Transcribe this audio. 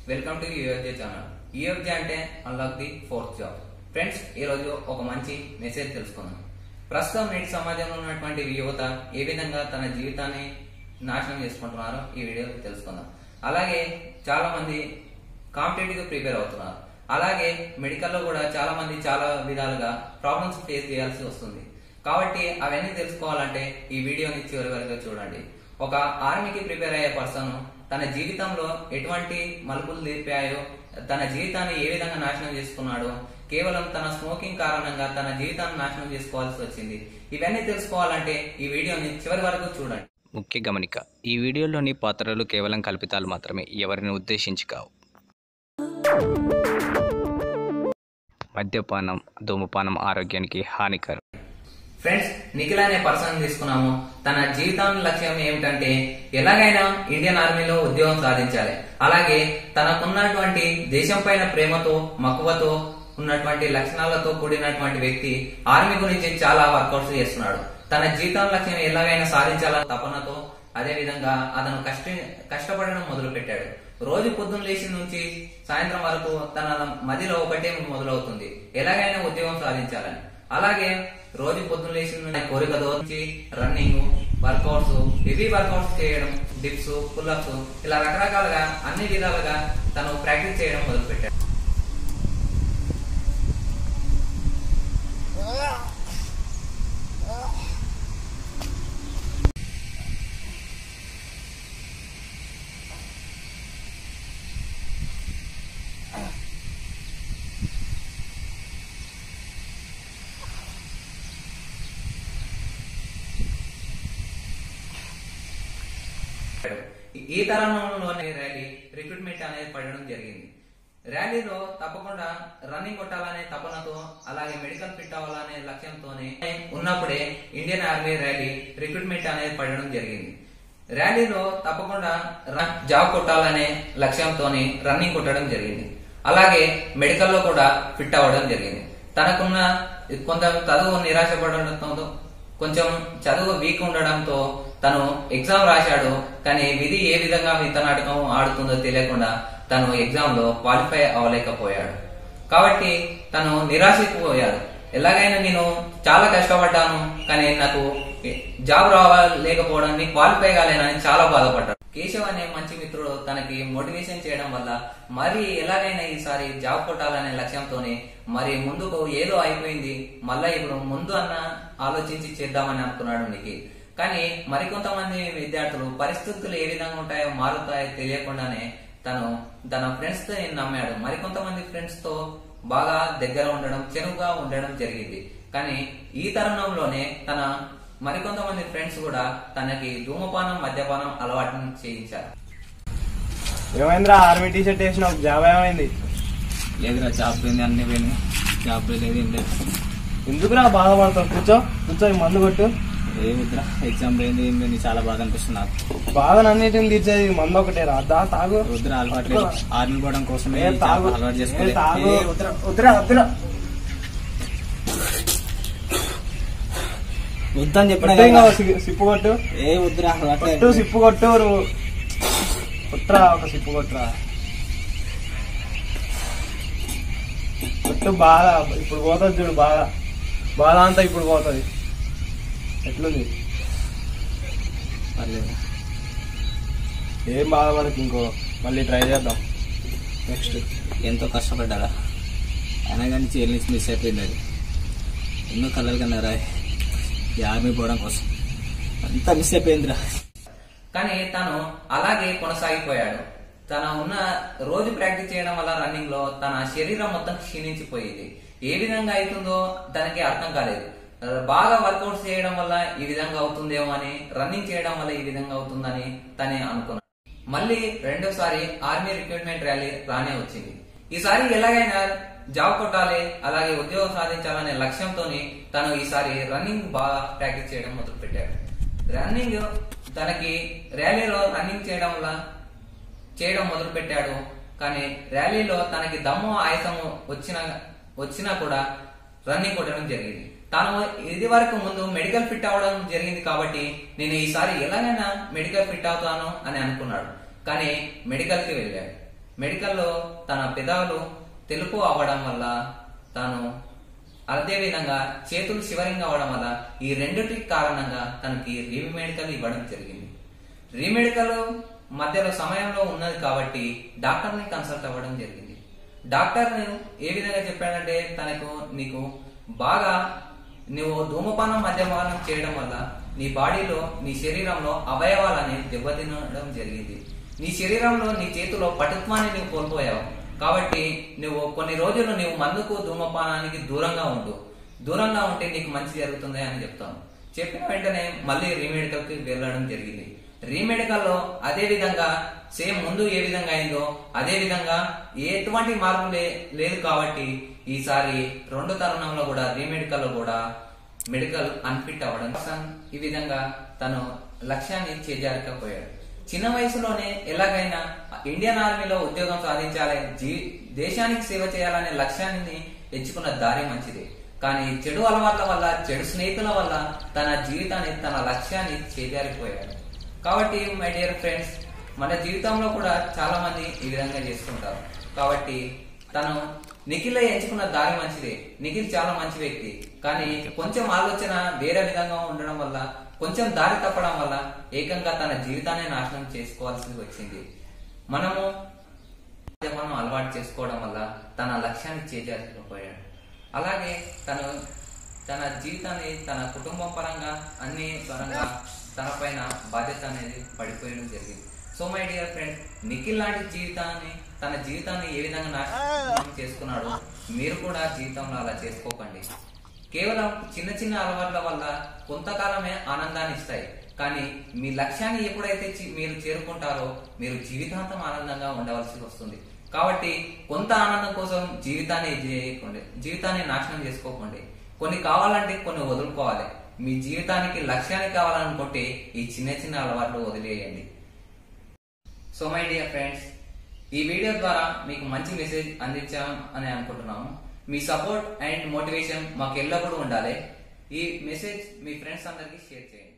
Welcome to UFJ channel UFJ అంటే unlock the fourth job friends ఈ రోజు ఒక మంచి మెసేజ్ తెలుసుకుందాం ప్రస్తుతం నేటి సమాజంలో ఉన్నటువంటి యువత ఏ విధంగా తన జీవితాన్ని నాశనం చేసుకుంటున్నారో ఈ వీడియోలో తెలుసుకుందాం అలాగే చాలా మంది కాంపిటేటివ్ ప్రిపేర్ అవుతున్నారు అలాగే మెడికల్లో కూడా చాలా మంది చాలా విధాలుగా ప్రాబ్లమ్స్ ఫేస్ చేయాల్సి వస్తుంది కాబట్టి అవన్నీ తెలుసుకోవాలంటే ఈ వీడియోని చివరి వరకు చూడండి ఒక ఆర్మీకి ప్రిపేర్ అయ్యే పర్సన్ తన జీవితంలో ఎటువంటి మలుపులు తిప్పాయో తన జీవితాన్ని ఏ విధంగా నాశనం చేసుకున్నాడో కేవలం తన స్మోకింగ్ కారణంగా తన జీవితాన్ని నాశనం చేసుకోవాల్సి వచ్చింది ఇవన్నీ తెలుసుకోవాలంటే ఈ వీడియోని చివరి వరకు చూడండి ముఖ్య గమనిక ఈ వీడియోలోని పాత్రలు కేవలం కల్పితాలు మాత్రమే ఎవరిని ఉద్దేశించి కావు మద్యపానం ధూమపానం ఆరోగ్యానికి హానికరం ఫ్రెండ్స్ నిఖిల్ అనే పర్సన్ తీసుకున్నాము తన జీవితం లక్ష్యం ఏమిటంటే ఎలాగైనా ఇండియన్ ఆర్మీలో ఉద్యోగం సాధించాలి అలాగే తనకున్నటువంటి దేశం పైన ప్రేమతో మక్కువతో ఉన్నటువంటి లక్షణాలతో కూడినటువంటి వ్యక్తి ఆర్మీ గురించి చాలా వర్కౌట్స్ చేస్తున్నాడు తన జీవితం లక్ష్యం ఎలాగైనా సాధించాలని తపనతో అదే విధంగా అతను కష్ట కష్టపడడం మొదలు పెట్టాడు రోజు పొద్దున్న లేచి నుంచి సాయంత్రం వరకు తన మదిలో ఒకటే మొదలవుతుంది ఎలాగైనా ఉద్యోగం సాధించాలని అలాగే రోజు పొద్దున్న లేచి నుండి కోరికతో నుంచి రన్నింగ్ వర్కౌట్స్ హెవీ వర్కౌట్స్ చేయడం డిప్స్ పుల్అప్స్ ఇలా రకరకాలుగా అన్ని విధాలుగా తను ప్రాక్టీస్ చేయడం మొదలు పెట్టాడు ఈ తరుణంలోనే ర్యాలీ రిక్రూట్మెంట్ అనేది పడడం జరిగింది ర్యాలీలో తప్పకుండా రన్నింగ్ కొట్టాలనే తపనతో అలాగే మెడికల్ ఫిట్ అవ్వాలనే లక్ష్యంతోనే ఉన్నప్పుడే ఇండియన్ ఆర్మీ ర్యాలీ రిక్రూట్మెంట్ అనేది పడడం జరిగింది ర్యాలీలో తప్పకుండా రన్- జాబ్ కొట్టాలనే లక్ష్యంతోని రన్నింగ్ కొట్టడం జరిగింది అలాగే మెడికల్లో కూడా ఫిట్ అవ్వడం జరిగింది తనకున్న కొంత చదువు నిరాశపడడంతో కొంచెం చదువు వీక్ ఉండడంతో తను ఎగ్జామ్ రాశాడు కానీ విధి ఏ విధంగా విత్తనాటకం ఆడుతుందో తెలియకుండా తను ఎగ్జామ్ లో క్వాలిఫై అవ్వలేకపోయాడు కాబట్టి తను నిరాశపోయాడు ఎలాగైనా నేను చాలా కష్టపడ్డాను కానీ నాకు జాబ్ రావలేకపోవడాన్ని క్వాలిఫై కాలేనని చాలా బాధపడ్డాడు కేశవ్ అనే మంచి మిత్రుడు తనకి మోటివేషన్ చేయడం వల్ల మరి ఎలాగైనా ఈసారి జాబ్ కొట్టాలనే లక్ష్యంతోనే మరి ముందుకు ఏదో అయిపోయింది మళ్ళా ఇప్పుడు ముందు అన్న ఆలోచించి చేద్దామని అనుకున్నాడు నిఖిల్ కానీ మరికొంతమంది విద్యార్థులు పరిస్థితులు ఏ విధంగా ఉంటాయో మారుతాయో తెలియకుండానే తను తన ఫ్రెండ్స్ తో నమ్మాడు మరికొంతమంది ఫ్రెండ్స్ తో బాగా దగ్గర ఉండడం చెరువుగా ఉండడం జరిగింది కానీ ఈ తరుణంలోనే తన మరికొంతమంది ఫ్రెండ్స్ కూడా తనకి ధూమపానం మద్యపానం అలవాటు చేయించారు ఏమైందిరా ఆర్మీ టీ షర్ట్ వేసినావు జాబ్ ఏమైంది లేదురా జాబ్ పోయింది అన్ని పోయింది జాబ్ లేదు ఏం లేదు ఎందుకురా బాధపడతావు కూర్చో కూర్చో ఈ మందు కొట్టు ఏ వద్దురా ఎగ్జామ్ పోయింది ఏం పోయింది చాలా బాధ అనిపిస్తుంది నాకు బాధనన్నిటిని తీర్చేది మందు ఒకటే రా దా తాగు వద్దురా అలవాటు లేదు ఆర్మీ పోవడం కోసమే ఏ ఈ తాగు జాబ్ అలవాటు ఏ చేసుకోలేదు తాగు ఏ వద్దురా. వద్దురా వద్దురా వద్దని చెప్పినా కొట్టు ఇంకా కదా. ఒక సి- సిప్పు కొట్టు ఏ వద్దురా అలవాటు కొట్టు సిప్పు కొట్టు నువ్వు కొట్టురా ఒక సిప్పు కొట్టురా కొట్టు బాగా ఇప్పుడు పోతుంది చూడు బాగా బాధ అంతా ఇప్పుడు పోతుంది ఎట్లుంది పర్లేదు. ఏం బాధ మనకి ఇంకో మళ్ళీ ట్రై చేద్దాం నెక్స్ట్ ఎంతో కష్టపడ్డారా అయినా కానీ జైలు నుంచి మిస్ అయిపోయింది అది ఎన్నో కలలు కన్నారా ఈ ఆర్మీ పోవడం కోసం అంతా మిస్ అయిపోయిందిరా కానీ తను అలాగే కొనసాగిపోయాడు తన ఉన్న రోజు ప్రాక్టీస్ చేయడం వల్ల రన్నింగ్ లో తన శరీరం మొత్తం క్షీణించిపోయింది ఏ విధంగా అవుతుందో తనకి అర్థం కాలేదు బాగా వర్కౌట్స్ చేయడం వల్ల ఈ విధంగా అవుతుందేమో అని రన్నింగ్ చేయడం వల్ల ఈ విధంగా అవుతుందని తనే అనుకున్నాడు మళ్ళీ రెండోసారి ఆర్మీ రిక్రూట్మెంట్ ర్యాలీ రానే వచ్చింది ఈసారి ఎలాగైనా జాబ్ కొట్టాలి అలాగే ఉద్యోగం సాధించాలనే లక్ష్యంతోని తను ఈసారి రన్నింగ్ బాగా ప్రాక్టీస్ చేయడం మొదలు పెట్టాడు రన్నింగ్ తనకి ర్యాలీలో రన్నింగ్ చేయడం వల్ల చేయడం మొదలు పెట్టాడు కానీ ర్యాలీలో తనకి దమ్ము ఆయుధము వచ్చిన వచ్చినా కూడా రన్నింగ్ కొట్టడం జరిగింది తాను ఇది వరకు ముందు మెడికల్ ఫిట్ అవ్వడం జరిగింది కాబట్టి నేను ఈసారి ఎలాగైనా మెడికల్ ఫిట్ అవుతాను అని అనుకున్నాడు కానీ మెడికల్ కి వెళ్ళాడు మెడికల్లో తన పెదాలు తెలుపు అవ్వడం వల్ల తాను అదే విధంగా చేతులు శివరింగ్ అవ్వడం వల్ల ఈ రెండిటి కారణంగా తనకి రీమెడికల్ ఇవ్వడం జరిగింది రీమెడికల్ మధ్యలో సమయంలో ఉన్నది కాబట్టి డాక్టర్ ని కన్సల్ట్ అవ్వడం జరిగింది డాక్టర్ ఏ విధంగా చెప్పాడంటే తనకు నీకు బాగా నువ్వు ధూమపానం మద్యపానం చేయడం వల్ల నీ బాడీలో నీ శరీరంలో అవయవాలని దెబ్బతినడం జరిగింది నీ శరీరంలో నీ చేతిలో పటుత్వాన్ని నువ్వు కోల్పోయావు కాబట్టి నువ్వు కొన్ని రోజులు నువ్వు మందుకు ధూమపానానికి దూరంగా ఉండు దూరంగా ఉంటే నీకు మంచి జరుగుతుంది అని చెప్తాను చెప్పిన వెంటనే మళ్ళీ రీమెడికల్ కి వెళ్ళడం జరిగింది రీమెడికల్ లో అదే విధంగా సేమ్ ముందు ఏ విధంగా అయిందో అదే విధంగా ఎటువంటి మార్పు లే- లేదు కాబట్టి ఈసారి రెండు తరుణంలో కూడా రీమెడికల్ లో కూడా మెడికల్ అన్ఫిట్ అవ్వడం ఈ విధంగా తను లక్ష్యాన్ని చేజారకపోయాడు చిన్న వయసులోనే ఎలాగైనా ఇండియన్ ఆర్మీలో ఉద్యోగం సాధించాలి జీ దేశానికి సేవ చేయాలనే లక్ష్యాన్ని ఎంచుకున్న దారి మంచిది కానీ చెడు అలవాట్ల వల్ల చెడు స్నేహితుల వల్ల తన జీవితాన్ని తన లక్ష్యాన్ని చేజారిపోయాడు కాబట్టి మై డియర్ ఫ్రెండ్స్ మన జీవితంలో కూడా చాలా మంది ఈ విధంగా చేస్తుంటారు కాబట్టి తను నిఖిల్ ఎంచుకున్న దారి మంచిదే నిఖిల్ చాలా మంచి వ్యక్తి కానీ కొంచెం ఆలోచన వేరే విధంగా ఉండడం వల్ల కొంచెం దారి తప్పడం వల్ల ఏకంగా తన జీవితాన్ని నాశనం చేసుకోవాల్సి వచ్చింది మనము మనం అలవాటు చేసుకోవడం వల్ల తన లక్ష్యాన్ని చేజారిపోయాడు అలాగే తను తన జీవితాన్ని తన కుటుంబం పరంగా అన్ని పరంగా తన పైన బాధ్యత అనేది పడిపోయడం జరిగింది so my dear friend Nikhil లాంటి జీవితాన్ని తన జీవితాన్ని ఏ విధంగా నాశనం చేసుకున్నాడో మీరు కూడా జీవితంలో అలా చేసుకోకండి కేవలం చిన్న చిన్న అలవాట్ల వల్ల కొంతకాలమే ఆనందాన్ని ఇస్తాయి కానీ మీ లక్ష్యాన్ని ఎప్పుడైతే చి- మీరు చేరుకుంటారో మీరు జీవితాంతం ఆనందంగా ఉండవలసి వస్తుంది కాబట్టి కొంత ఆనందం కోసం జీవితాన్ని ఇది చేయకండి జీవితాన్ని నాశనం చేసుకోకండి కొన్ని కావాలంటే కొన్ని వదులుకోవాలి మీ జీవితానికి లక్ష్యాన్ని కావాలనుకుంటే ఈ చిన్న చిన్న అలవాట్లు వదిలేయండి సో మై డియర్ ఫ్రెండ్స్ ఈ వీడియో ద్వారా మీకు మంచి మెసేజ్ అందించాం అని అనుకుంటున్నాము మీ సపోర్ట్ అండ్ మోటివేషన్ మాకు ఎల్లప్పుడూ ఉండాలి ఈ మెసేజ్ మీ ఫ్రెండ్స్ అందరికీ షేర్ చేయండి